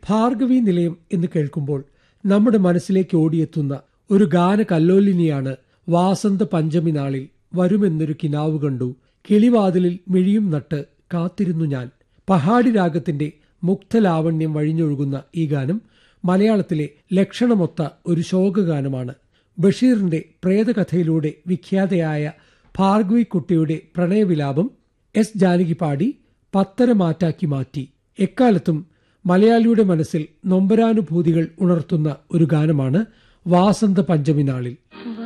ഭാർഗവി നിലയം എന്ന് കേൾക്കുമ്പോൾ നമ്മുടെ മനസ്സിലേക്ക് ഓടിയെത്തുന്ന ഒരു ഗാന കല്ലോലിനിയാണ് വാസന്ത പഞ്ചമി നാളിൽ വരുമെന്നൊരു കിനാവ് കണ്ടു കിളിവാതിലിൽ മിഴിയും നട്ട് കാത്തിരുന്നു ഞാൻ പഹാടി രാഗത്തിന്റെ മുക്തലാവണ്യം വഴിഞ്ഞൊഴുകുന്ന ഈ ഗാനം മലയാളത്തിലെ ലക്ഷണമൊത്ത ഒരു ശോകഗാനമാണ് ബഷീറിന്റെ പ്രേതകഥയിലൂടെ വിഖ്യാതയായ ഭാർഗവിക്കുട്ടിയുടെ പ്രണയവിലാപം എസ് ജാനകി പാടി പത്തര മാറ്റാക്കി മാറ്റി എക്കാലത്തും മലയാളിയുടെ മനസ്സിൽ നൊമ്പരാനുഭൂതികൾ ഉണർത്തുന്ന ഒരു ഗാനമാണ് വാസന്ത പഞ്ചമി നാളിൽ